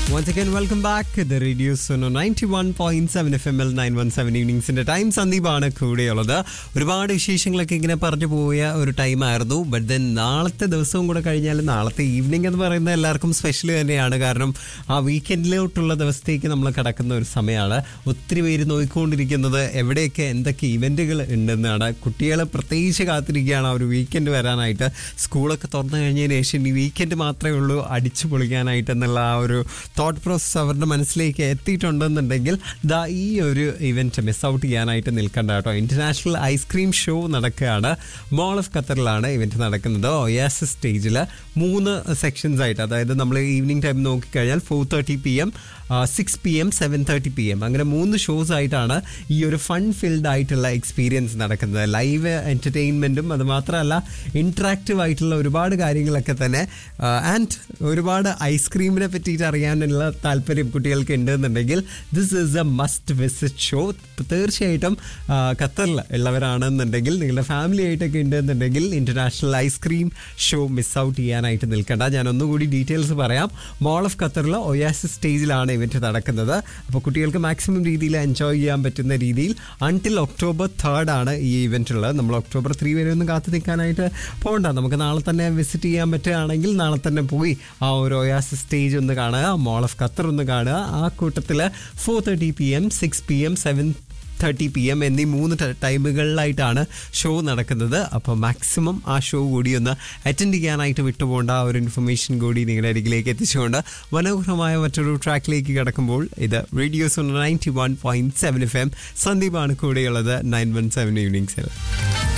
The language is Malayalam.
Once again, welcome back. The Radio Suno 91.7 FM L 917 ഈവനിങ്സിന്റെ ടൈം സന്ദീപാണ് കൂടെയുള്ളത് ഒരുപാട് വിശേഷങ്ങളൊക്കെ ഇങ്ങനെ പറഞ്ഞു പോയ ഒരു ടൈം ആയിരുന്നു ബട്ട് ദെൻ നാളത്തെ ദിവസവും കൂടെ കഴിഞ്ഞാൽ നാളത്തെ ഈവനിങ് എന്ന് പറയുന്നത് എല്ലാവർക്കും സ്പെഷ്യൽ തന്നെയാണ് കാരണം ആ വീക്കെൻഡിലോട്ടുള്ള ദിവസത്തേക്ക് നമ്മൾ കിടക്കുന്ന ഒരു സമയമാണ് ഒത്തിരി പേര് നോക്കിക്കൊണ്ടിരിക്കുന്നത് എവിടെയൊക്കെ എന്തൊക്കെ ഇവന്റുകൾ ഉണ്ടെന്നാണ് കുട്ടികൾ പ്രത്യേകിച്ച് കാത്തിരിക്കുകയാണ് ആ ഒരു വീക്കെൻഡ് വരാനായിട്ട് സ്കൂളൊക്കെ തുറന്നു കഴിഞ്ഞതിന് ശേഷം ഈ വീക്കെൻഡ് മാത്രമേ ഉള്ളൂ അടിച്ചു പൊളിക്കാനായിട്ട് എന്നുള്ള ആ ഒരു തോട്ട് പ്രോസസ് അവരുടെ മനസ്സിലേക്ക് എത്തിയിട്ടുണ്ടെന്നുണ്ടെങ്കിൽ ദാ ഈ ഒരു ഇവന്റ് മിസ് ഔട്ട് ചെയ്യാനായിട്ട് നിൽക്കണ്ട കേട്ടോ ഇന്റർനാഷണൽ ഐസ്ക്രീം ഷോ നടക്കുകയാണ് മോൾ ഓഫ് ഖത്തറിലാണ് ഇവന്റ് നടക്കുന്നത് ഒയാസ് സ്റ്റേജിൽ മൂന്ന് സെക്ഷൻസ് ആയിട്ട് അതായത് നമ്മൾ ഈവനിങ് ടൈം നോക്കിക്കഴിഞ്ഞാൽ four thirty P M six P M seven thirty P M അങ്ങനെ മൂന്ന് ഷോസ് ആയിട്ടാണ് ഈ ഒരു ഫൺ ഫിൽഡ് ആയിട്ടുള്ള എക്സ്പീരിയൻസ് നടക്കുന്നത് ലൈവ് എൻ്റർടൈൻമെൻറ്റും അത് മാത്രമല്ല ഇൻട്രാക്റ്റീവ് ആയിട്ടുള്ള ഒരുപാട് കാര്യങ്ങളൊക്കെ തന്നെ ആൻഡ് ഒരുപാട് ഐസ്ക്രീമിനെ പറ്റിയിട്ട് അറിയാനുള്ള താല്പര്യം കുട്ടികൾക്ക് ഉണ്ടെന്നുണ്ടെങ്കിൽ this is a must visit show തീർച്ചയായിട്ടും ആ, ഖത്തറിൽ ഉള്ളവരാണെന്നുണ്ടെങ്കിൽ നിങ്ങളുടെ ഫാമിലി ആയിട്ടൊക്കെ ഉണ്ടെന്നുണ്ടെങ്കിൽ international ice cream show miss out ചെയ്യാനായിട്ട് നിൽക്കണ്ട ഞാൻ ഒന്നുകൂടി ഡീറ്റെയിൽസ് പറയാം മോൾ ഓഫ് ഖത്തറിൽ ഒയാസിസ് സ്റ്റേജിലാണ് ഇവന്റ് നടക്കുന്നത് അപ്പോൾ കുട്ടികൾക്ക് മാക്സിമം രീതിയിൽ എൻജോയ് ചെയ്യാൻ പറ്റുന്ന രീതിയിൽ അൺടിൽ ഒക്ടോബർ തേർഡ് ആണ് ഈ ഇവന്റ് ഉള്ളത് നമ്മൾ ഒക്ടോബർ ത്രീ വരെ ഒന്നും കാത്തു നിൽക്കാനായിട്ട് പോകണ്ട നമുക്ക് നാളെ തന്നെ വിസിറ്റ് ചെയ്യാൻ പറ്റുകയാണെങ്കിൽ നാളെ തന്നെ പോയി ആ ഒരു ഒയാസിസ് സ്റ്റേജ് ഒന്ന് കാണുക മോൾ ഓഫ് ഖത്തർ ഒന്ന് കാണുക ആ കൂട്ടത്തിൽ four thirty P M six P M seven thirty P M എന്നീ മൂന്ന് ട- ടൈമുകളിലായിട്ടാണ് ഷോ നടക്കുന്നത് അപ്പോൾ മാക്സിമം ആ ഷോ കൂടി ഒന്ന് അറ്റൻഡ് ചെയ്യാനായിട്ട് വിട്ടുപോകേണ്ട ആ ഒരു ഇൻഫർമേഷൻ കൂടി നിങ്ങളുടെ അരികിലേക്ക് എത്തിച്ചുകൊണ്ട് മനോഹരമായ മറ്റൊരു ട്രാക്കിലേക്ക് കിടക്കുമ്പോൾ ഇത് radios ninety one point seven F M സന്ദീപാണ് കൂടെയുള്ളത് നയൻ വൺ സെവൻ ഈവനിങ്സിൽ